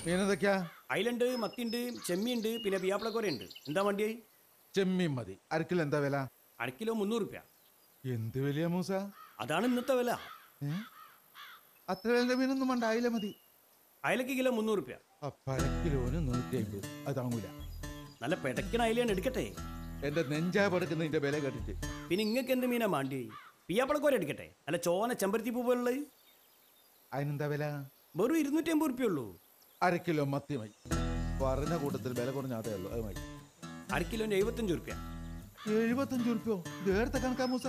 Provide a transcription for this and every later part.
മീനെന്തൊക്കെയാ അയിലുണ്ട് മത്തിയുണ്ട് ചെമ്മിയുണ്ട് പിന്നെ പിയാപ്പിളക്കോരയുണ്ട് എന്താ വണ്ടി ചെമ്മീൻ മതി അരക്കിൽ എന്താ വില അര കിലോ മുന്നൂറ് റുപ്യ എന്ത് വലിയ മൂസ അതാണ് ഇന്നത്തെ വില ഏ? അത്ര വില മീനൊന്നും വേണ്ട അയില മതി അയലക്ക് കിലോ മുന്നൂറ് റുപ്യ അപ്പൊ അര കിലോന് നൂറ്റി അമ്പത് അത് താങ്ങൂല നല്ല പെടക്കണ അയിലാണ് എടുക്കട്ടെ എന്റെ നെഞ്ചാ പടക്കുന്നതിന്റെ വില കേട്ടിട്ട് പിന്നെ ഇങ്ങക്ക് എന്ത് മീനാ മാണ്ടി പിയാപ്പിളക്കോര എടുക്കട്ടെ അല്ല ചോന ചെമ്പരത്തി പൂ പോലുള്ളത് അതിനെന്താ വില വെറും ഇരുന്നൂറ്റി അമ്പത് റുപ്യ ഉള്ളൂ അര കിലോ മത്തി മതി പറഞ്ഞ കൂട്ടത്തിൽ വില കുറഞ്ഞ അതേ ഉള്ളൂ അത് മതി അര കിലോന്റെ എഴുപത്തഞ്ച് റുപ്യ എഴുപത്തഞ്ച് ഉറുപ്പ്യോ ഇത് നേരത്തെ കണക്കാ മൂസ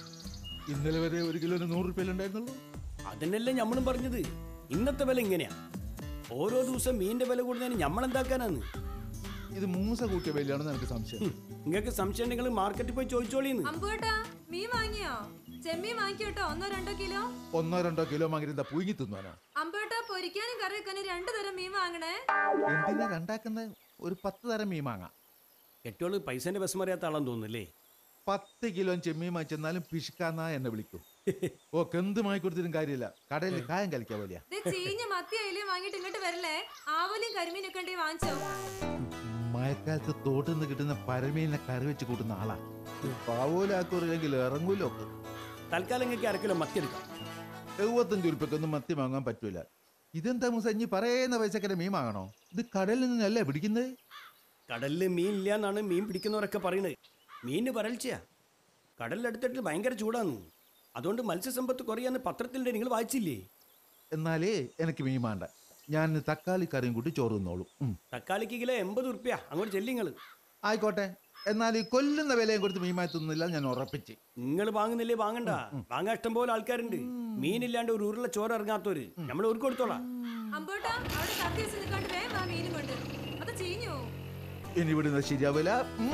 ഇന്നലെ വരെ ഒരു കിലോന് നൂറ് റുപ്യ ഉണ്ടായിരുന്നുള്ളൂ അതന്നെയല്ലേ നമ്മളും പറഞ്ഞത് ഇന്നത്തെ വില ഇങ്ങനെയാ ഓരോ ദിവസം മീനിന്റെ വില കൂടുന്നതിന് നമ്മൾ എന്താക്കാനാന്ന് ഇത് മൂസ കൂട്ടിയ വിലയാണെന്ന് എനിക്ക് സംശയം നിങ്ങൾക്ക് സംശയം ഉണ്ടെങ്കിൽ മാർക്കറ്റിൽ പോയി ചോദിച്ചോളിന്ന് അമ്പുവേട്ടാ മീൻ വാങ്ങിയോ ചെമ്മീൻ വാങ്ങിക്കോട്ടോ ഒന്നോ രണ്ടോ കിലോ ഒന്നോ രണ്ടോ കിലോ വാങ്ങിയിരുന്ന പുഴുങ്ങി തിന്നാനോ അമ്പുവേട്ടാ പൊരിക്കാനും കറി വെക്കാനും രണ്ടു തരം മീൻ വാങ്ങണേ എന്തിനാ രണ്ടാക്കുന്ന ഒരു പത്ത് തരം മീൻ വാങ്ങാം കെട്ടോള് പൈസന്റെ ബസ് അറിയാത്ത ആളാന്ന് തോന്നുന്നല്ലേ പത്ത് കിലോ ചെമ്മീൻ വാങ്ങിച്ചെന്നാലും പിശുക്കാന്നാ എന്നെ വിളിക്കും ഓ എന്ത് വാങ്ങിക്കൊടുത്തിട്ടും കാര്യമില്ല കടയിൽ കായം കളിക്കാൻ വലിയ ദേ ചീഞ്ഞ മത്തി അയിലയും വാങ്ങിട്ട് ഇങ്ങോട്ട് വരല്ലേ ആവലും കരിമീനൊക്കെ ഉണ്ടെങ്കിൽ വാങ്ങിച്ചോ മഴക്കാലത്ത് തോട്ടിൽ നിന്ന് കിട്ടുന്ന പരമീനെ കറി വെച്ച് കൂട്ടുന്ന ആളാ പാവൂലാക്കൂറില്ലെങ്കിൽ ഇറങ്ങൂലോ തൽക്കാലം നിങ്ങൾക്ക് അര കിലോ മത്തി എടുക്കാം എഴുപത്തഞ്ച് ഉറുപ്പൊക്കൊന്നും മത്തി വാങ്ങാൻ പറ്റൂല ഇതെന്താ മുസ ഇനി പറയുന്ന പൈസക്കരെ മീൻ വാങ്ങണോ ഇത് കടലിൽ നിന്നല്ലേ പിടിക്കുന്നത് കടലിൽ മീൻ ഇല്ല എന്നാണ് മീൻ പിടിക്കുന്നവരൊക്കെ പറയുന്നത് മീനിന് വരൾച്ചയാ കടലിലടുത്തിട്ട് ഭയങ്കര ചൂടാന്ന് അതുകൊണ്ട് മത്സ്യസമ്പത്ത് കുറയാന്ന് പത്രത്തിലുണ്ട് നിങ്ങൾ വായിച്ചില്ലേ എന്നാലേ എനിക്ക് മീൻ വേണ്ട ഞാൻ തക്കാളി കറിയും കൂട്ടി ചോറ് തിന്നോളും ഉം. തക്കാളിക്ക് കിലോ എൺപത് ഉറുപ്പ്യ അങ്ങോട്ട് ചെല്ലിങ്ങൾ ആയിക്കോട്ടെ എന്നാൽ ഈ കൊല്ലുന്ന വിലയും കൊടുത്ത് മീൻ മാറ്റി തിന്നില്ല ഞാൻ ഉറപ്പിച്ച് നിങ്ങൾ വാങ്ങുന്നില്ലേ വാങ്ങണ്ട വാങ്ങാൻ ഇഷ്ടം പോലെ ആൾക്കാരുണ്ട് മീനില്ലാണ്ട് ഒരു ഉരുള ചോറ് ഇറങ്ങാത്തവര് നമ്മൾ ഒരു കൊടുത്തോളാം അമ്പുവേട്ടാ അവിടെ കത്തി വെച്ച് നിൽക്കാണ്ട് വേഗം വാ മീനും കൊണ്ട് അത് ചീഞ്ഞു ഇനി ഇവിടുന്ന് ശരിയാവില്ല ഉം.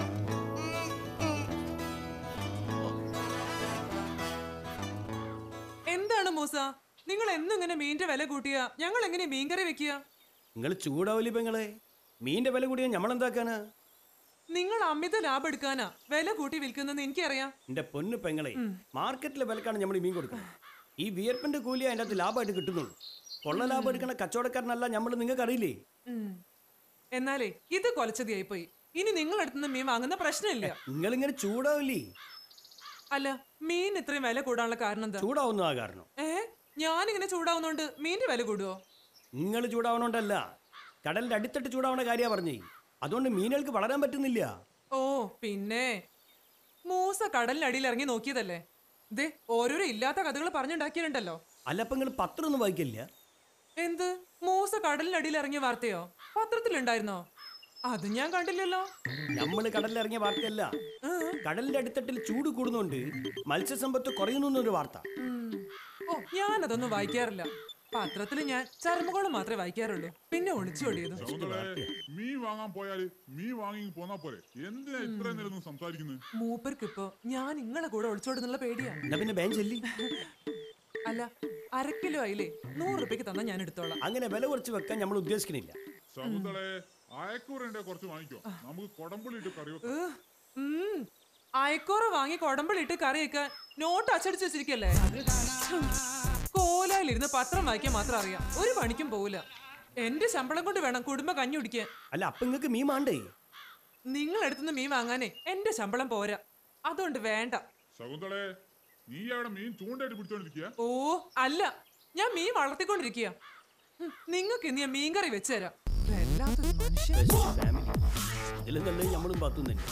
എന്താണ് മൂസ നിങ്ങൾ എന്നും ഇങ്ങനെ മീനിന്റെ വില കൂട്ടിയ ഞങ്ങൾ എങ്ങനെ മീൻകറി വെക്കുക നിങ്ങൾ ചൂടാവലി പെങ്ങളെ മീനിന്റെ വില കൂടിയാൽ നമ്മൾ എന്താക്കാനാ നിങ്ങൾ അമിത ലാഭം എടുക്കാനാ വില കൂട്ടി വിൽക്കുന്നെന്ന് എനിക്കറിയാം എന്റെ പൊന്നു പെങ്ങളെ മാർക്കറ്റിലെ വിലക്കാണ് നമ്മൾ മീൻ കൊടുക്കുന്നത് ഈ വിയർപ്പിന്റെ കൂലി അതിൻ്റെ അകത്ത് ലാഭമായിട്ട് കിട്ടുന്നുള്ളൂ കൊള്ള ലാഭം എടുക്കണ കച്ചവടക്കാരനല്ല നമ്മൾ നിങ്ങൾക്ക് അറിയില്ലേ ഉം. എന്നാലേ ഇത് കൊലച്ചതിയായിപ്പോയി ഇനി നിങ്ങളടുത്തുനിന്ന് മീൻ വാങ്ങുന്ന പ്രശ്നമില്ല നിങ്ങളിങ്ങനെ ചൂടാവില്ലേ അല്ല മീൻ ഇത്രയും വില കൂടാനുള്ള കാരണം എന്താ ചൂടാവുന്ന ആ കാരണം ഏ ഞാനിങ്ങനെ ചൂടാവുന്നോണ്ട് മീനിന്റെ വില കൂടുവോ നിങ്ങൾ ചൂടാവണോണ്ടല്ല കടലിന്റെ അടിത്തട്ട് ചൂടാവണ കാര്യ പറഞ്ഞേ അതുകൊണ്ട് മീനുകൾക്ക് വളരാൻ പറ്റുന്നില്ല ഓ പിന്നെ മൂസ കടലിനടിയിൽ ഇറങ്ങി നോക്കിയതല്ലേ ദേ ഓരോരോ ഇല്ലാത്ത കഥകൾ പറഞ്ഞുണ്ടാക്കിയിട്ടുണ്ടല്ലോ അല്ല അപ്പൊ നിങ്ങൾ പത്രം ഒന്നും വായിക്കില്ല എന്ത് മൂസ കടലിനടിയിൽ ഇറങ്ങിയ വാർത്തയോ പത്രത്തിലുണ്ടായിരുന്നോ അത് ഞാൻ കണ്ടില്ലല്ലോ നമ്മൾ കടലിൽ ഇറങ്ങിയ വാർത്തയല്ല കടലിന്റെ അടിത്തട്ടിൽ ചൂട് കൂടുന്നുണ്ട് മത്സ്യസമ്പത്ത് കുറയുന്നു എന്നൊരു വാർത്ത ഉം. ഓ ഞാനതൊന്നും വായിക്കാറില്ല പത്രത്തിൽ ഞാൻ ചർമ്മകോളം മാത്രമേ വായിക്കാറുള്ളൂ പിന്നെ ഒളിച്ചോടിയതും സൗന്ദര്യ മീൻ വാങ്ങാൻ പോയാല് മീൻ വാങ്ങി പോന്നാ പോരെ എന്തിനാ ഇത്ര നേരം സംസാരിക്കുന്നത് മൂപ്പർക്കിപ്പോ ഞാൻ നിങ്ങളെ കൂടെ ഒളിച്ചോടുന്നുള്ള പേടിയാ എന്നാ പിന്നെ ബാൻ ചെല്ലി അല്ല അരക്കിലോ ആയില്ലേ നൂറ് റുപ്യക്ക് തന്നാ ഞാൻ എടുത്തോളാം അങ്ങനെ വില കുറച്ച് വെക്കാൻ നമ്മൾ ഉദ്ദേശിക്കുന്നില്ല സൗന്ദര്യ അയക്കൂറുണ്ടെ കുറച്ച് വാങ്ങിക്കോ നമുക്ക് കൊടമ്പുള്ളി ഇട്ട് കറി വെക്കാം ഏഹ്, ഉം. അയക്കോറ വാങ്ങി കൊടമ്പളിട്ട് കറി വെക്കാൻ നോട്ട് അച്ചടിച്ച് വെച്ചിരിക്കല്ലേ കോലായിലിരുന്ന് പത്രം വായിക്കാൻ മാത്രം അറിയാം ഒരു പണിക്കും പോവില്ല എന്റെ ശമ്പളം കൊണ്ട് വേണം കുടുംബം കഞ്ഞി കുടിക്കാൻ അല്ല അപ്പൊ നിങ്ങൾക്ക് മീൻ വേണ്ടേ നിങ്ങൾ എടുത്തുനിന്ന് മീൻ വാങ്ങാനേ എന്റെ ശമ്പളം പോരാ അതുകൊണ്ട് വേണ്ട ശകുന്തളെ നീ അവിടെ മീൻ ചൂണ്ടായിട്ട് പിടിച്ചോണ്ടിരിക്കുക ഓ അല്ല ഞാൻ മീൻ വളർത്തിക്കൊണ്ടിരിക്കുക നിങ്ങൾക്ക് ഇന്ന് ഞാൻ മീൻ കറി വെച്ചുതരാം വല്ലാത്തൊരു മനുഷ്യൻ ഫാമിലി ഇതിലും നല്ല നമ്മളും പാത്തും തന്നെ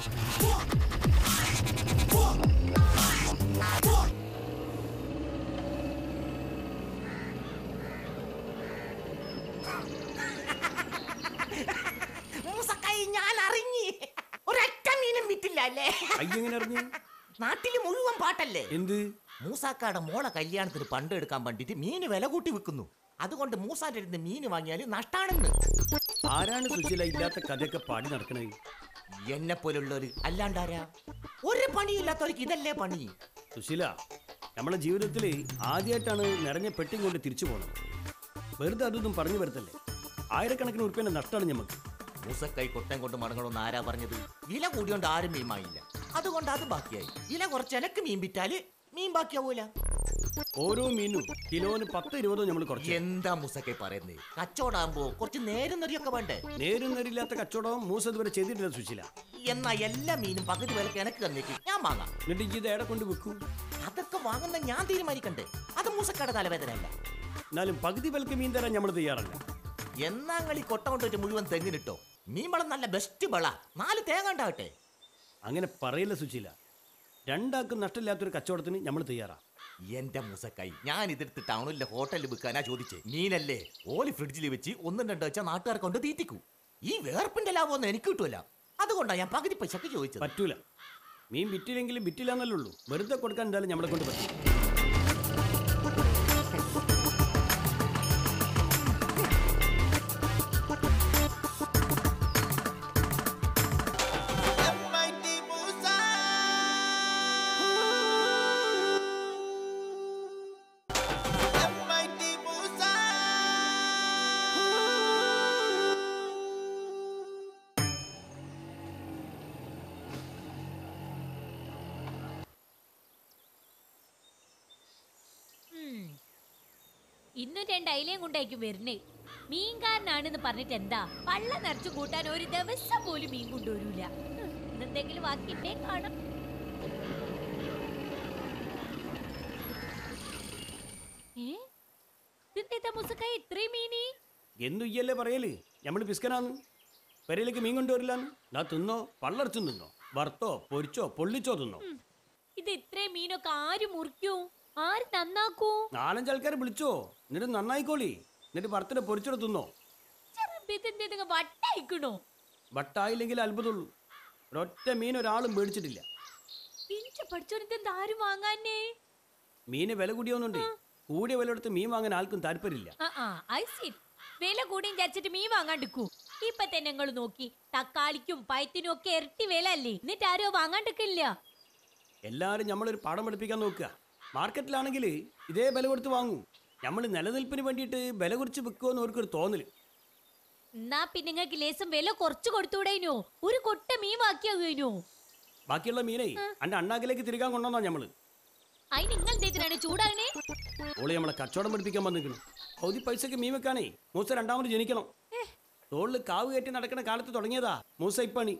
മൂസക്കായി ഞാൻ അറിഞ്ഞി ഒരൊറ്റ മീനും വിറ്റില്ല അല്ലേ അയ്യെങ്ങനെ അറിഞ്ഞു നാട്ടില് മുഴുവൻ പാട്ടല്ലേ എന്ത് മൂസാക്കാടെ മോളെ കല്യാണത്തിന് പണ്ട് എടുക്കാൻ വേണ്ടിട്ട് മീന് വില കൂട്ടി വിൽക്കുന്നു അതുകൊണ്ട് മൂസാന്റെ അടുത്ത് മീന് വാങ്ങിയാൽ നഷ്ടാണെന്ന് ആരാണ് സുശീല ഇല്ലാത്ത കഥയൊക്കെ പാടി നടക്കണേ എന്നെ പോലുള്ളവര് അല്ലാണ്ടാരാ ഒരു പണിയില്ലാത്തവർക്ക് ഇതല്ലേ പണി സുശീല നമ്മളെ ജീവിതത്തിൽ ആദ്യമായിട്ടാണ് നിറഞ്ഞ പെട്ടിയും കൊണ്ട് തിരിച്ചു പോകുന്നത് വെറുതെ അതൊന്നും പറഞ്ഞു വരത്തല്ലേ ആയിരക്കണക്കിന് ഉറുപ്പ്യന്റെ നഷ്ടമാണ് ഞമ്മക്ക് മൂസക്കൈ കൊട്ടം കൊണ്ട് മടങ്ങണമെന്ന് ആരാ പറഞ്ഞത് വില കൂടിയോണ്ട് ആരും മീൻ വാങ്ങില്ല അതുകൊണ്ട് അത് ബാക്കിയായി വില കുറച്ച് എനക്ക് മീൻ വിറ്റാല് മീൻ ബാക്കിയാവൂല ഓരോ മീനും കിലോന് പത്ത് ഇരുപതോ നമ്മൾ കുറച്ച് എന്താ മൂസക്കെ പറയുന്നത് കച്ചവടാകുമ്പോ കുറച്ച് നേരം നെറിയൊക്കെ വേണ്ടേ നേരും നേരില്ലാത്ത കച്ചവടം മൂസ ഇതുവരെ ചെയ്തിട്ടില്ല സുശീല എന്നാ എല്ലാ മീനും പകുതി വിലക്ക് എനിക്ക് തന്നേക്ക് ഞാൻ വാങ്ങാം എന്നിട്ട് ഇജ്ജ് ഇത് എവിടെ കൊണ്ട് വെക്കും അതൊക്കെ വാങ്ങുന്ന ഞാൻ തീരുമാനിക്കണ്ടേ അത് മൂസക്കയുടെ തലവേദന അല്ല എന്നാലും പകുതി വിലക്ക് മീൻ തരാൻ നമ്മൾ തയ്യാറല്ല എന്നാ കളി കൊട്ട കൊണ്ടുപോയിട്ട് മുഴുവൻ തെങ്ങിനിട്ടോ മീൻ വളം നല്ല ബെസ്റ്റ് വള നാല് തേങ്ങ ഉണ്ടാവട്ടെ അങ്ങനെ പറയില്ല സുശീല രണ്ടാൾക്കും നഷ്ടമില്ലാത്തൊരു കച്ചവടത്തിന് നമ്മൾ തയ്യാറാ എന്റെ മൂസക്കായി ഞാൻ ഇതെടുത്ത് ടൗണിലെ ഹോട്ടലിൽ വിൽക്കാനാ ചോദിച്ചേ മീനല്ലേ ഓല് ഫ്രിഡ്ജിൽ വെച്ച് ഒന്നും രണ്ടോ വെച്ചാൽ നാട്ടുകാർ കൊണ്ട് തീറ്റിക്കൂ ഈ വേർപ്പിന്റെ ലാഭമൊന്നും എനിക്ക് കിട്ടൂല അതുകൊണ്ടാ ഞാൻ പകുതി പൈസക്ക് ചോദിച്ചത് പറ്റൂല മീൻ വിറ്റില്ലെങ്കിലും വിറ്റില്ല എന്നല്ലേ ഉള്ളൂ വെറുതെ കൊടുക്കാൻ എന്തായാലും നമ്മളെ കൊണ്ട് പറ്റും ഉം. ഇന്നും രണ്ട് അയിലയും കൊണ്ടായിരിക്കും വരുന്നേ മീൻകാരനാണെന്ന് പറഞ്ഞിട്ട് എന്താ പള്ള നിറച്ചു കൂട്ടാൻ ഒരു ദിവസം പോലും മീൻ കൊണ്ടുവരൂല ഉം, ഇന്നെന്തെങ്കിലും ബാക്കിയിട്ടേ കാണാം ഏ ഇതെന്താ മുസക്കായ ഇത്രയും മീനി എന്നും ഇയ്യല്ലേ പറയല് നമ്മൾ പിസ്കനാന്ന് പെരയിലേക്ക് മീൻ കൊണ്ടുവരില്ലാന്ന് ഞാൻ തിന്നോ പള്ളർച്ചും തിന്നോ വറുത്തോ പൊരിച്ചോ പൊള്ളിച്ചോ തിന്നോ ഇത് ഇത്രയും മീനൊക്കെ ആര് മുറിക്കൂ ആര് നന്നാക്കൂ നാലഞ്ച് ആൾക്കാരെ വിളിച്ചോ എന്നിട്ട് നന്നായിക്കോളി എന്നിട്ട് വറുത്തിട്ട് പൊരിച്ചിട്ട് തിന്നോ ചെറുപ്പത്തിന്റെ വട്ടയക്കണോ വട്ടായില്ലെങ്കിൽ അത്ഭുതമുള്ളൂ ഒരൊറ്റ മീൻ ഒരാളും മേടിച്ചിട്ടില്ല പിഞ്ച പഠിച്ചോനിത് ആരും വാങ്ങാനേ മീന് വില കൂടിയൊന്നുണ്ട് കൂടിയ വില എടുത്ത് മീൻ വാങ്ങാൻ ആർക്കും താല്പര്യമില്ല ആ ആ ഐ സീ വില കൂടിയും ചാച്ചിട്ട് മീൻ വാങ്ങാണ്ടിക്കൂ ഇപ്പൊ തന്നെ നിങ്ങൾ നോക്കി തക്കാളിക്കും പയത്തിനും ഒക്കെ ഇരട്ടി വില അല്ലേ എന്നിട്ട് ആരോ വാങ്ങാണ്ടിക്കില്ല എല്ലാവരും നമ്മളൊരു പാഠം പഠിപ്പിക്കാൻ നോക്കുക മാർക്കറ്റിലാണെങ്കിൽ ഇതേ വില കൊടുത്ത് വാങ്ങും നമ്മൾ നിലനിൽപ്പിന് വേണ്ടിയിട്ട് വില കുറിച്ച് വിൽക്കുമെന്ന് അവർക്കൊരു തോന്നല് എന്നാ പിന്നെ നിങ്ങൾക്ക് ലേസം വില കുറച്ച് കൊടുത്തൂടേനോ ഒരു കൊട്ട മീൻ ബാക്കിയാകുനോ ബാക്കിയുള്ള മീനെ അന്റെ അണ്ണാക്കിലേക്ക് തിരികാൻ കൊണ്ടുവന്നാ നമ്മള് അതിന് നിങ്ങൾ എന്തിനാണ് ചൂടാകണേ ഓള് നമ്മളെ കച്ചവടം പഠിപ്പിക്കാൻ വന്നിരിക്കുന്നു പൗതി പൈസക്ക് മീൻ വെക്കാനേ മൂസ രണ്ടാമത് ജനിക്കണം തോളില് കാവ് കയറ്റി നടക്കുന്ന കാലത്ത് തുടങ്ങിയതാ മൂസ ഇപ്പണി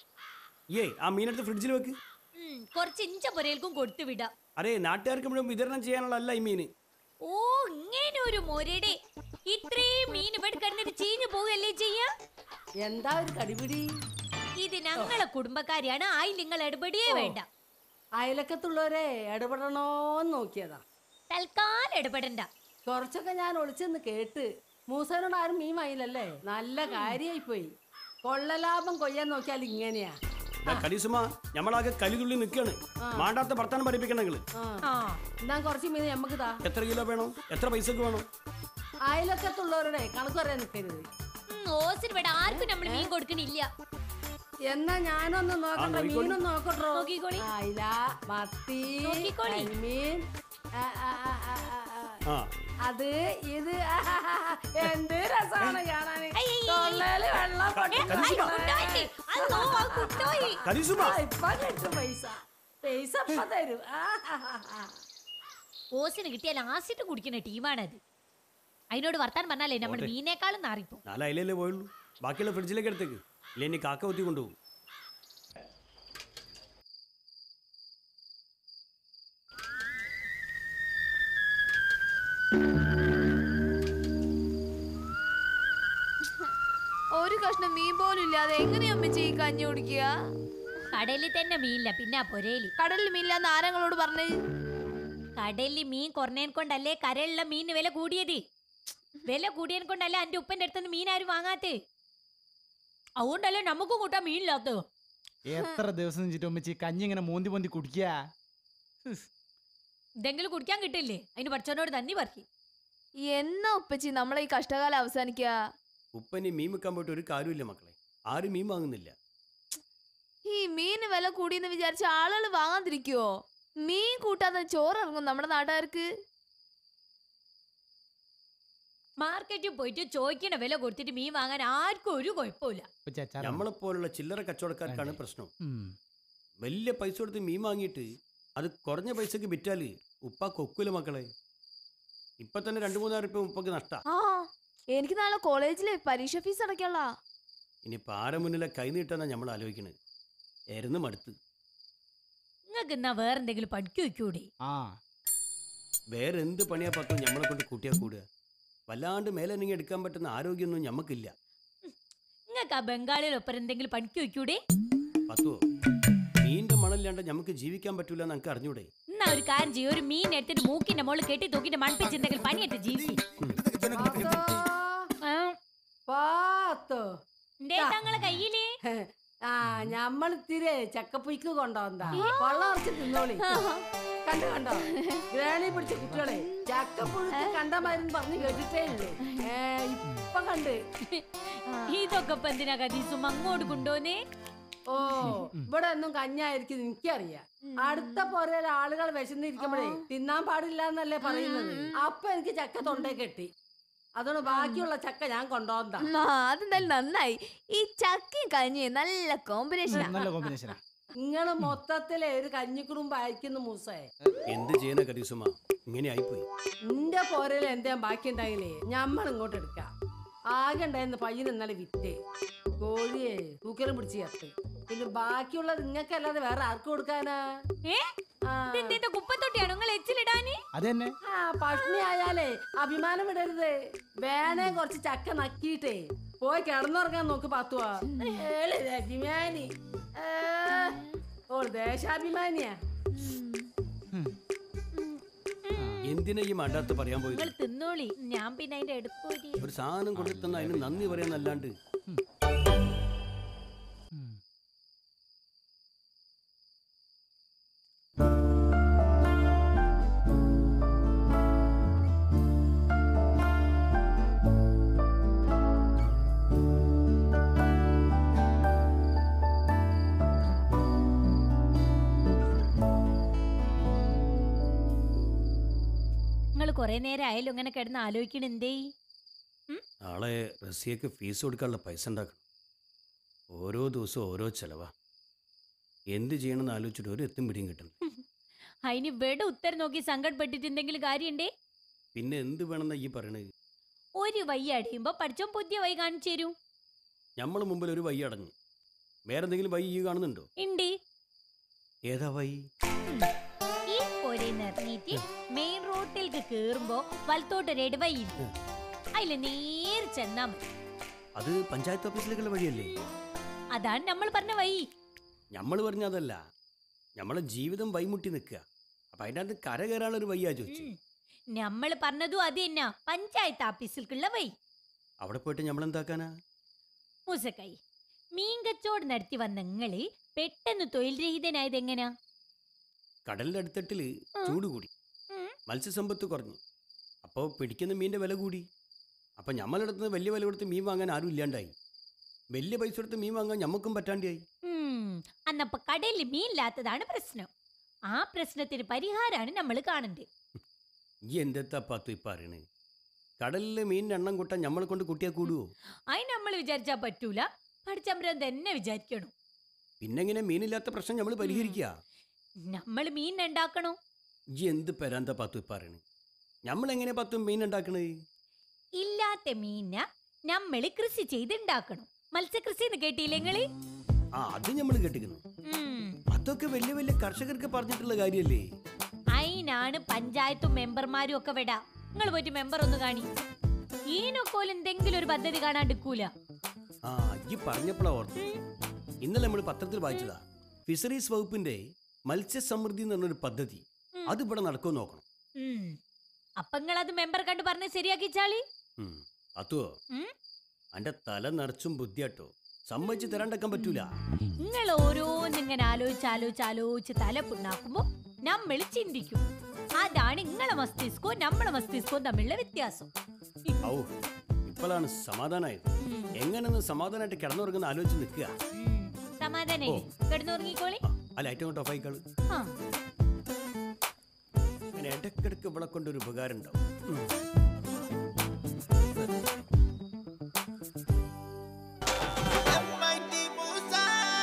ഏ ആ മീനെടുത്ത് ഫ്രിഡ്ജിൽ വെക്ക് ഉം, കുറച്ച് ഇഞ്ച പൊരേൽക്കും കൊടുത്തു വിടാം അരേ നാട്ടുകാർക്ക് മുഴുവൻ വിതരണം ചെയ്യാനുള്ളതല്ല ഈ മീന് ഓ ഇങ്ങനെ ഒരു മൊരടെ ഇത്രയും മീൻ ഇവിടെ കിടന്നിട്ട് ചീഞ്ഞു പോവുകയല്ലേ ചെയ്യാ എന്താ ഒരു കടിപിടി ഇത് ഞങ്ങളെ കുടുംബക്കാരിയാണ് ആയി നിങ്ങൾ ഇടപെടിയേ വേണ്ട അയലക്കത്തുള്ളവരെ ഇടപെടണോന്ന് നോക്കിയതാ തൽക്കാലം ഇടപെടണ്ട കുറച്ചൊക്കെ ഞാൻ ഒളിച്ചെന്ന് കേട്ട് മൂസനോട് ആരും മീൻ വാങ്ങിയില്ലല്ലേ നല്ല കാര്യമായി പോയി കൊള്ളലാഭം കൊയ്യാൻ നോക്കിയാൽ ഇങ്ങനെയാ ദാ കലീസുമ നമ്മളാകെ കലിതുള്ളി നിൽക്കാണ് മാണ്ടാത്ത ഭർത്താനം പഠിപ്പിക്കണം നിങ്ങള് ആ ആ എന്നാ കുറച്ച് മീൻ നമുക്ക് താ എത്ര കിലോ വേണം എത്ര പൈസക്ക് വേണം അയലക്കത്തുള്ളവരുടെ കണക്ക് പറയാൻ നിൽക്കരുത് ഉം, ഓസിന് ഇവിടെ ആർക്കും നമ്മൾ മീൻ കൊടുക്കണില്ല എന്നാ ഞാനൊന്ന് നോക്കട്ടെ നോക്കിക്കോളി. മീനൊന്ന് നോക്കട്ടോ നോക്കിക്കോളി. അയില മത്തി നോക്കിക്കോളി. കരിമീൻ ആ, ആ, ആ, ആ, ആ, ആ. ആ അത് ഇത് എന്ത് രസമാണ് കാണാന് അയ്യയ്യ. തൊള്ളേല് വെള്ളം ഏ, ഐ, കുട്ടോയി. അല്ലോ, ആ കുട്ടോയി. കലീസുമ ആ, ഇപ്പൊ കിട്ടും പൈസ പൈസ ഇപ്പൊ തരും ആ, ആ, ആ, ആ. ഓസിന് കിട്ടിയാൽ ആസിട്ട് കുടിക്കുന്ന ടീമാണത് അതിനോട് വർത്താൻ പറഞ്ഞാലേ നമ്മൾ മീനേക്കാളും നാറിപ്പോ നാല് അയിലല്ലേ പോയുള്ളൂ ബാക്കിയുള്ള ഫ്രിഡ്ജിലേക്ക് എടുത്തേക്ക് ഇല്ല ഇനി കാക്ക കുത്തി കൊണ്ടുപോകും ഒരു കഷ്ണം മീൻ പോലും ഇല്ലാതെ എങ്ങനെയാ അമ്മച്ചി ഈ കഞ്ഞി കുടിക്കുക കടലിൽ തന്നെ മീനില്ല പിന്നെ ആ പൊരയില് കടലിൽ മീനില്ലാന്ന് ആരങ്ങളോട് പറഞ്ഞേ കടലിൽ മീൻ കുറഞ്ഞേൻ കൊണ്ടല്ലേ കരയിലുള്ള മീനിന് വില കൂടിയത് വില കൂടിയൻ കൊണ്ടല്ലേ എന്റെ ഉപ്പന്റെ അടുത്തുനിന്ന് മീൻ ആരും വാങ്ങാത്തേ അതുകൊണ്ടല്ലേ നമുക്കും കൂട്ടാൻ മീനില്ലാത്തോ എത്ര ദിവസം വെച്ചിട്ട് ഉമ്മച്ചി കഞ്ഞി ഇങ്ങനെ മോന്തി മോന്തി കുടിക്കുക ഇതെങ്കിലും കുടിക്കാൻ കിട്ടില്ലേ അതിന് പഠിച്ചവനോട് തന്നെ പറക്കി എന്നാ ഉപ്പച്ചി നമ്മളെ ഈ കഷ്ടകാലം അവസാനിക്കുക ഉപ്പനി മീൻ വെക്കാൻ പോയിട്ട് ഒരു കാര്യമില്ല മക്കളെ ആരും മീൻ വാങ്ങുന്നില്ല ഈ മീന് വില കൂടിയെന്ന് വിചാരിച്ച ആളുകൾ വാങ്ങാതിരിക്കുവോ മീൻ കൂട്ടാതെ ചോറിറങ്ങും നമ്മുടെ നാട്ടുകാർക്ക് മാർക്കറ്റിൽ പോയിട്ട് ചോദിക്കണ വില കൊടുത്തിട്ട് മീൻ വാങ്ങാൻ ആർക്കും ഒരു കുഴപ്പമില്ല ഇപ്പൊ ചേച്ചാ നമ്മളെപ്പോലുള്ള ചില്ലറ കച്ചവടക്കാർക്കാണ് അതെ. പ്രശ്നം ഉം. വലിയ പൈസ കൊടുത്ത് മീൻ വാങ്ങിയിട്ട് അത് കുറഞ്ഞ പൈസക്ക് വിറ്റാല് ഉപ്പ കൊക്കൂല മക്കളെ ഇപ്പൊ തന്നെ രണ്ടു മൂന്നായിരം ഉറുപ്പ്യ ഉപ്പക്ക് നഷ്ട ആ എനിക്ക് നാളെ കോളേജിലെ പരീക്ഷ ഫീസ് അടയ്ക്കാനുള്ള ഇനി പാര മുന്നിലെ കൈ നീട്ടാന്നാ നമ്മൾ ആലോചിക്കണത് എരുന്ന് മടുത്ത് നിങ്ങൾക്ക് എന്നാ വേറെന്തെങ്കിലും പഠിക്കു വെക്കൂടെ ആ വേറെ എന്ത് പണിയാ പത്തോ നമ്മളെ കൊണ്ട് കൂട്ടിയാ കൂടുക വല്ലാണ്ട് മേലെ നീങ്ങി എടുക്കാൻ പറ്റുന്ന ആരോഗ്യമൊന്നും ഞമ്മക്കില്ല നിങ്ങൾക്ക് ആ ബംഗാളികളൊപ്പം എന്തെങ്കിലും പഠിക്കു വെക്കൂടെ പത്തുവോ മീൻ്റെ മണലില്ലാണ്ട് നമുക്ക് ജീവിക്കാൻ പറ്റൂല എന്ന് എനിക്ക് അറിഞ്ഞൂടെ എന്നാ ഒരു കാര്യം ചെയ്യും ഒരു മീൻ എടുത്തിട്ട് മൂക്കിന്റെ മുകളിൽ കെട്ടി തൂക്കിട്ട് മൺപ്പിച്ചെന്തെങ്കിലും പണിയിട്ട് ജീവിക്കും പാത്തോ എന്തേ തങ്ങളെ കയ്യില് ആ ഞമ്മൾ ഇത്തിരി ചക്കപ്പൊയ്ക്ക് കൊണ്ടുവന്നാ വെള്ളം ഉറച്ച് തിന്നോളി കണ്ടോ കണ്ടോ ഗ്രാണി പിടിച്ച കുട്ടികളെ ചക്കപ്പുഴുക്ക് കണ്ട മരുന്ന് പറഞ്ഞു കേട്ടിട്ടേ ഉള്ളൂ ഏ ഇപ്പൊ കണ്ട് ഇതൊക്കെ ഇപ്പൊ എന്തിനാ കതീസും അങ്ങോട്ട് കൊണ്ടുപോന്നേ ഓ ഇവിടെ ഒന്നും കഞ്ഞായിരിക്കും എനിക്കറിയാം അടുത്ത പോരെ ആളുകൾ വിശന്നിരിക്കുമ്പോഴേ തിന്നാൻ പാടില്ല എന്നല്ലേ പറയുന്നത് അപ്പൊ എനിക്ക് ചക്ക തൊണ്ടേ കെട്ടി അതുകൊണ്ട് ബാക്കിയുള്ള ചക്ക ഞാൻ കൊണ്ടുവന്നാ ആ, അതെന്തായാലും നന്നായി ഈ ചക്കയും കഞ്ഞിയും നല്ല കോമ്പിനേഷൻ നല്ല കോമ്പിനേഷനാ നിങ്ങള് മൊത്തത്തിലെ ഒരു കഞ്ഞിക്കുടുംബം അയക്കുന്നു മൂസേ എന്ത് ചെയ്യുന്ന കരീസുമ ഇങ്ങനെ ആയിപ്പോയി നിന്റെ പോരയിൽ എന്തേ ബാക്കി ഉണ്ടായില്ലേ ഞമ്മൾ ഇങ്ങോട്ട് എടുക്കാം ആകെ ഉണ്ടായിരുന്ന പയ്യന് ഇന്നലെ വിറ്റ് കോഴിയെ തൂക്കലും പിടിച്ച് ചേർത്ത് പിന്നെ ബാക്കിയുള്ളത് നിങ്ങൾക്കല്ലാതെ വേറെ ആർക്കും കൊടുക്കാനാ ഏ ആ. ഇതെന്തേത്തെ കുപ്പത്തൊട്ടിയാണോ നിങ്ങൾ എച്ചിലിടാന് അത് തന്നെ ആ പഷ്ണി ആയാലേ അഭിമാനം വിടരുത് വേണേ കുറച്ച് ചക്ക നക്കിയിട്ടേ പോയി കിടന്നുറങ്ങാൻ നോക്ക് പാത്തുവാ ഏള് അഭിമാനി ഏ, ഓൾ ദേശാഭിമാനിയാ എന്തിനാ ഈ മണ്ടാത്ത് പറയാൻ പോയി നിങ്ങൾ തിന്നോളി ഞാൻ പിന്നെ അതിന്റെ എടുക്കൂരി ഒരു സാധനം കൊണ്ടു തന്ന അതിന് നന്ദി പറയാന്നല്ലാണ്ട് നിങ്ങൾ കുറെ നേരം ആയാലും ഇങ്ങനെ കിടന്ന് ആലോചിക്കണ എന്തേ നാളെ റസിയക്ക് ഫീസ് കൊടുക്കാനുള്ള പൈസ ഉണ്ടാക്കണം ഓരോ ദിവസവും ഓരോ ചെലവാ എന്ത് ചെയ്യണമെന്ന് ആലോചിച്ചിട്ട് ഒരു എത്തും പിടിയും കിട്ടണം അതിന് ഇവിടെ ഉത്തരം നോക്കി സങ്കടപ്പെട്ടിട്ട് എന്തെങ്കിലും കാര്യണ്ടേ പിന്നെ എന്ത് വേണമെന്നാ ഈ പറയണത് ഒരു വൈ അടയുമ്പോ പഠിച്ചോ പുതിയ വൈ കാണിച്ചു തരൂ നമ്മൾ മുമ്പിൽ ഒരു വൈ അടഞ്ഞു വേറെ എന്തെങ്കിലും വൈ ഈ കാണുന്നുണ്ടോ ഉണ്ട് ഏതാ വൈ ഈ പൊരേന്ന് ഇറങ്ങിയിട്ട് മെയിൻ റോട്ടിലേക്ക് കേറുമ്പോ വലത്തോട്ടൊരു വൈ ഇല്ലേ അതില് നേരെ ചെന്നാ മതി അത് പഞ്ചായത്ത് ഓഫീസിലേക്കുള്ള വഴിയല്ലേ അതാണ് നമ്മൾ പറഞ്ഞ വൈ നമ്മൾ പറഞ്ഞ അതല്ല നമ്മളെ ജീവിതം വൈമുട്ടി നിൽക്കുക അപ്പൊ അതിൻ്റെ അകത്ത് കര കയറാനുള്ള ഒരു വയ്യാ ചോദിച്ചു നമ്മൾ പറഞ്ഞതും അത് തന്നെ പഞ്ചായത്ത് ഓഫീസിലേക്കുള്ള വൈ അവിടെ പോയിട്ട് നമ്മൾ എന്താക്കാനാ മൂസക്കായി മീൻ കച്ചവടം നടത്തി വന്ന നിങ്ങള് പെട്ടെന്ന് തൊഴിൽ രഹിതനായത് എങ്ങനാ കടലിന്റെ അടുത്തട്ടില് ആ. ചൂട് കൂടി ഉം. മത്സ്യസമ്പത്ത് കുറഞ്ഞു അപ്പോൾ പിടിക്കുന്ന മീനിന്റെ വില കൂടി അപ്പം ഞമ്മളടുത്ത് വലിയ വില കൊടുത്ത് മീൻ വാങ്ങാൻ ആരും ഇല്ലാണ്ടായി വലിയ പൈസ കൊടുത്ത് മീൻ വാങ്ങാൻ ഞമ്മക്കും പറ്റാണ്ടായി ഉം, അന്നപ്പോ കടലിൽ മീനില്ലാത്തതാണ് പ്രശ്നം ആ പ്രശ്നത്തിന് പരിഹാരമാണ് നമ്മൾ കാണണ്ടേ ഈ എന്തെത്താ പത്ത് ഇപ്പം അറിയണേ കടലിലെ മീനിന്റെ എണ്ണം കൂട്ടാൻ ഞമ്മളെ കൊണ്ട് കുട്ടിയാ കൂടുവോ അത് നമ്മൾ വിചാരിച്ചാ പറ്റൂല പഠിച്ചമ്പരം തന്നെ വിചാരിക്കണം പിന്നെങ്ങനെ മീനില്ലാത്ത പ്രശ്നം നമ്മൾ പരിഹരിക്കുക നമ്മൾ മീൻ ഉണ്ടാക്കണോ ഈ എന്ത് പെരാന്താ പത്ത് ഇപ്പം അറിയണേ ഞമ്മളെങ്ങനെ പത്തും മീൻ ഉണ്ടാക്കണേ ഇല്ലാത്ത മീന നമ്മൾ കൃഷി ചെയ്ത് ഉണ്ടാക്കണം മത്സ്യകൃഷി എന്ന് കേട്ടില്ലേ നിങ്ങള് ആ അത് നമ്മൾ കേട്ടിക്കുന്നു ഉം, അതൊക്കെ വലിയ വലിയ കർഷകർക്ക് പറഞ്ഞിട്ടുള്ള കാര്യല്ലേ അയിനാണ് പഞ്ചായത്തും മെമ്പർമാരും ഒക്കെ വിടാ നിങ്ങൾ പോയിട്ട് മെമ്പർ ഒന്ന് കാണി ഈനൊക്കോൽ എന്തെങ്കിലും ഒരു പദ്ധതി കാണാണ്ടിക്കൂല ആ ഈ പറഞ്ഞപ്പോഴാ ഓർത്തു ഇന്നലെ നമ്മൾ പത്രത്തിൽ വായിച്ചതാ ഫിഷറീസ് വകുപ്പിന്റെ മത്സ്യസമൃദ്ധി എന്ന് പറഞ്ഞൊരു പദ്ധതി ഉം. അത് ഇവിടെ നടക്കുമോ നോക്കണം ഉം. അപ്പൊ നിങ്ങൾ അത് മെമ്പർ കണ്ട് പറഞ്ഞ് ശരിയാക്കിച്ചാളി ഉം. അതുവോ ഉം? അന്റെ തല നിറച്ചും ബുദ്ധിയാട്ടോ സമ്മതിച്ച് തരാണ്ടക്കാൻ പറ്റൂല നിങ്ങൾ ഓരോന്നിങ്ങനെ ആലോചിച്ച് ആലോചിച്ച് ആലോചിച്ച് തല പുണ്ണാക്കുമ്പോ നമ്മൾ ചിന്തിക്കും അതാണ് നിങ്ങളെ മസ്തിഷ്കവും നമ്മളെ മസ്തിഷ്കവും തമ്മിലുള്ള വ്യത്യാസം ഔ ഇപ്പോഴാണ് സമാധാനമായത് ഉം. എങ്ങനെയൊന്ന് സമാധാനമായിട്ട് കിടന്നുറങ്ങുന്ന ആലോചിച്ച് നിൽക്കുക ഉം. സമാധാനായി കിടന്നുറങ്ങിക്കോളി ആ, ആ ലൈറ്റ് കൊണ്ട് ഓഫായിക്കള് ആ അങ്ങനെ ഇടയ്ക്കിടയ്ക്ക് ഇവിടെ കൊണ്ടൊരു ഉപകാരം ഉണ്ടാവും ഉം.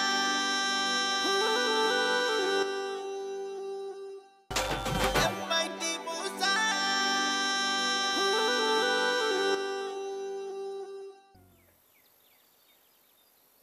MIT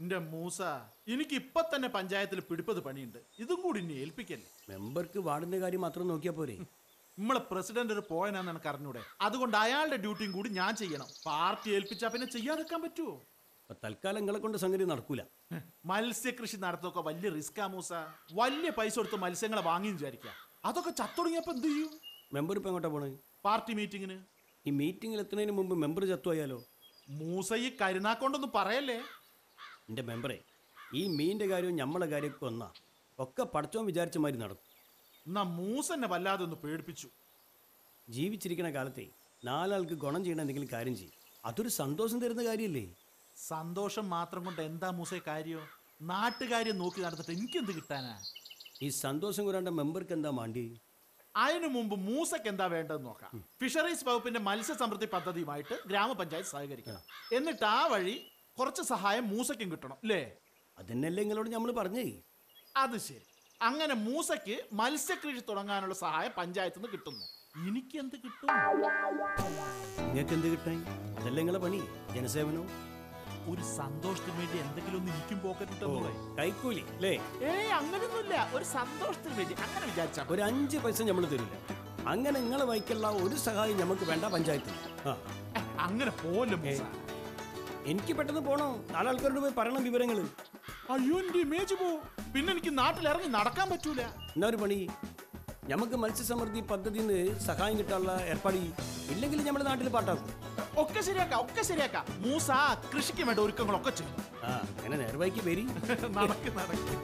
എന്റെ മൂസ എനിക്ക് ഇപ്പൊ തന്നെ പഞ്ചായത്തിൽ പിടിപ്പത് പണിയുണ്ട് ഇതും കൂടി ഇനി ഏൽപ്പിക്കല്ലേ മെമ്പർക്ക് വാർഡിന്റെ കാര്യം മാത്രം നോക്കിയാൽ പോരെ നമ്മളെ പ്രസിഡന്റ് ഒരു പോയനാന്ന് എനിക്ക് അറിഞ്ഞൂടെ അതുകൊണ്ട് അയാളുടെ ഡ്യൂട്ടിയും കൂടി ഞാൻ ചെയ്യണം പാർട്ടി ഏൽപ്പിച്ചാ പിന്നെ ചെയ്യാതെക്കാൻ പറ്റുമോ അപ്പൊ തൽക്കാലം നിങ്ങളെ കൊണ്ട് സംഗതി നടക്കൂല മത്സ്യകൃഷി നടത്തൊക്കെ വലിയ റിസ്ക്കാ മൂസ വലിയ പൈസ കൊടുത്ത് മത്സ്യങ്ങളെ വാങ്ങി വിചാരിക്കാം അതൊക്കെ ചത്തുടങ്ങിയപ്പോ എന്ത് ചെയ്യും മെമ്പർ ഇപ്പൊ എങ്ങോട്ടാ പോണേ പാർട്ടി മീറ്റിങ്ങിന് ഈ മീറ്റിംഗിൽ എത്തുന്നതിന് മുമ്പ് മെമ്പർ ചത്തുപോയാലോ മൂസ ഈ കരുനാക്കൊണ്ടൊന്നും പറയല്ലേ എൻ്റെ മെമ്പറെ ഈ മീനിന്റെ കാര്യവും ഞമ്മളെ കാര്യമൊക്കെ ഒന്നാ ഒക്കെ പഠിച്ചോൻ വിചാരിച്ച മാതിരി നടക്കും എന്നാ മൂസ എന്നെ വല്ലാതെ ഒന്ന് പേടിപ്പിച്ചു ജീവിച്ചിരിക്കുന്ന കാലത്തെ നാലാൾക്ക് ഗുണം ചെയ്യണ എന്തെങ്കിലും കാര്യം ചെയ്യും അതൊരു സന്തോഷം തരുന്ന കാര്യമല്ലേ സന്തോഷം മാത്രം കൊണ്ട് എന്താ മൂസേ കാര്യോ നാട്ടുകാര്യം നോക്കി നടന്നിട്ട് എനിക്കെന്ത് കിട്ടാനാ ഈ സന്തോഷം കൂടാണ്ട് മെമ്പർക്ക് എന്താ മാണ്ടി അതിനു മുമ്പ് മൂസക്ക് എന്താ വേണ്ടതെന്ന് നോക്കാം ഫിഷറീസ് വകുപ്പിന്റെ മത്സ്യസമൃദ്ധി പദ്ധതിയുമായിട്ട് ഗ്രാമപഞ്ചായത്ത് സഹകരിക്കണം എന്നിട്ട് ആ വഴി കുറച്ച് സഹായം മൂസയ്ക്കും കിട്ടണം അല്ലേ അതന്നെയല്ലേ നിങ്ങളോട് നമ്മൾ പറഞ്ഞേ അത് ശരി അങ്ങനെ മൂസയ്ക്ക് മത്സ്യകൃഷി തുടങ്ങാനുള്ള സഹായം പഞ്ചായത്തിൽ നിന്ന് കിട്ടുന്നു എനിക്ക് എന്ത് കിട്ടും നിങ്ങൾക്ക് എന്ത് കിട്ടാൻ അതല്ലേ നിങ്ങളെ പണി ജനസേവനോ ഒരു സന്തോഷത്തിന് വേണ്ടി എന്തെങ്കിലും ഒന്ന് എനിക്കും പോക്കറ്റ് ഓ, കിട്ടുന്നു കൈക്കൂലി അല്ലേ ഏയ് അങ്ങനെയൊന്നുമില്ല ഒരു സന്തോഷത്തിന് വേണ്ടി അങ്ങനെ വിചാരിച്ചാ മതി. ഒരു അഞ്ച് പൈസ നമ്മൾ തരില്ല അങ്ങനെ നിങ്ങളെ വൈക്കുള്ള ഒരു സഹായം നമുക്ക് വേണ്ട പഞ്ചായത്തിൽ ആ ഏ, അങ്ങനെ പോലെ മൂസ എനിക്ക് പെട്ടെന്ന് പോണം നാല് ആൾക്കാരോട് പോയി പറയണം വിവരങ്ങൾ അയ്യോ എന്റെ ഇമേജ് പോ പിന്നെ എനിക്ക് നാട്ടിൽ ഇറങ്ങി നടക്കാൻ പറ്റൂല എന്നാ ഒരു പണി നമുക്ക് മത്സ്യസമൃദ്ധി പദ്ധതിന്ന് സഹായം കിട്ടാനുള്ള ഏർപ്പാട് ചെയ്യ്. ഇല്ലെങ്കിൽ നമ്മുടെ നാട്ടിൽ പാട്ടാക്കും ഒക്കെ ശരിയാക്കാം ഒക്കെ ശരിയാക്കാം മൂസ കൃഷിക്ക് വേണ്ട ഒരുക്കങ്ങളൊക്കെ ചെയ്യും ആ അങ്ങനെ നേർവഴിക്ക് വരി നടക്ക് നടക്ക്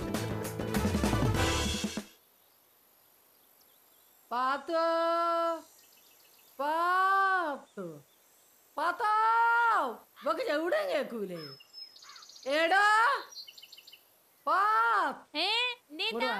പാത്തോ പാത്തു പാത്തോ ഇവക്ക് എവിടെയും കേക്കൂലേ എടാ പാത്ത് ഏ എന്തേത്താ?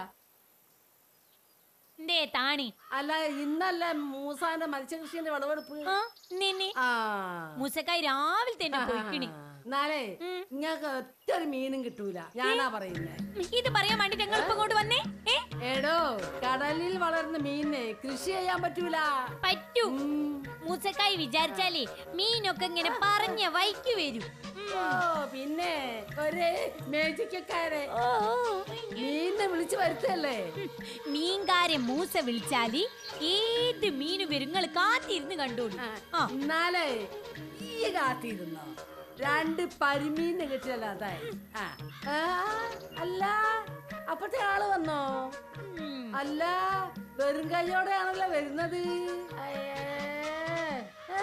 എന്തേ താണി അല്ല ഇന്നല്ല മൂസാന്റെ മത്സ്യകൃഷിന്റെ വിളവെടുപ്പ് ആ നിന്നെ ആ മുസക്കായി രാവിലെ തന്നെ പോയിക്കണി എന്നാലേ ഇങ്ങക്ക് ഒറ്റ ഒരു മീനും കിട്ടൂല ഞാനാ പറയുന്നേ ഇത് പറയാൻ വേണ്ടി ഞങ്ങൾ ഇപ്പൊ ഇങ്ങോട്ട് വന്നേ ഏ എടോ കടലിൽ വളർന്ന മീനിനെ കൃഷി ചെയ്യാൻ പറ്റൂല പറ്റൂ മൂസക്കായി വിചാരിച്ചാലേ മീനൊക്കെ ഇങ്ങനെ പറഞ്ഞ വൈക്ക് വരും ഓ പിന്നെ ഒരേ മേജിക്കാരെ മീനിനെ വിളിച്ചു വരുത്തല്ലേ മീൻകാരൻ മൂസ വിളിച്ചാല് ഏത് മീന് വരും നിങ്ങൾ കാത്തിരുന്ന് കണ്ടോളൂ ആ എന്നാലേ ഈ കാത്തിരുന്നോ രണ്ട് പരിമീനെ കിട്ടിയല്ലോ അതായി ആ ആ, അല്ല അപ്പത്തെ ആള് വന്നോ അല്ല വെറും കൈയോടെയാണല്ലോ വരുന്നത് അയ്യേ. ഏ.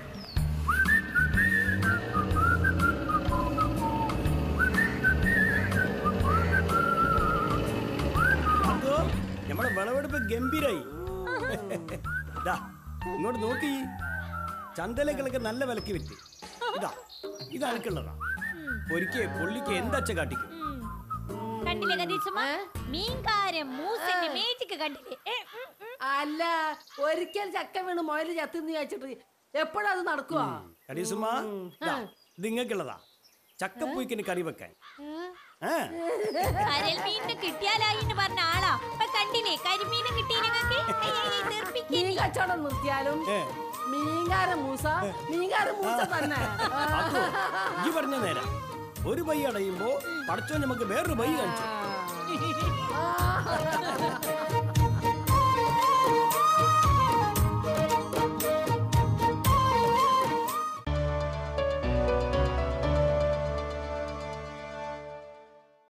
അതോ നമ്മുടെ വിളവെടുപ്പ് ഗംഭീരായി ദാ, ഇങ്ങോട്ട് നോക്കി ചന്തലകളൊക്കെ നല്ല വിലക്ക് വിറ്റ് ഇതാ ഇത് അനക്കുള്ളതാ ഒരിക്കൽ പൊള്ളിക്ക് എന്താച്ച കാട്ടിക്കും കണ്ടില്ലേ കതീച്ചമ്മ മീൻകാരൻ മൂസന്റെ മേജിക്ക് കണ്ടില്ലേ ഏ, ഉം, ഉം. അല്ല ഒരിക്കൽ ചക്ക വീണ് മുയല് ചത്തുന്ന് ചോദിച്ചിട്ട് എപ്പോഴും അത് നടക്കുവാ കടീസുമ്മ ദാ, ഇത് ഇങ്ങക്കുള്ളതാ ചക്കപ്പൂയ്ക്കിന് കറി വെക്കാൻ ആ കരൽ മീനിന് കിട്ടിയാലായി എന്ന് പറഞ്ഞ ആളാ ഇപ്പൊ കണ്ടില്ലേ കരിമീനും കിട്ടി നിങ്ങൾക്ക് മീൻ കച്ചവടം നിർത്തിയാലും ഏ. മീൻകാരൻ മൂസ മീൻകാരൻ മൂസ തന്നെ അപ്പോ ഈ പറഞ്ഞ നേരം ഒരു ബൈ അടയുമ്പോ പടച്ചോ നമുക്ക് വേറൊരു ബൈ കാണിച്ചു ആ.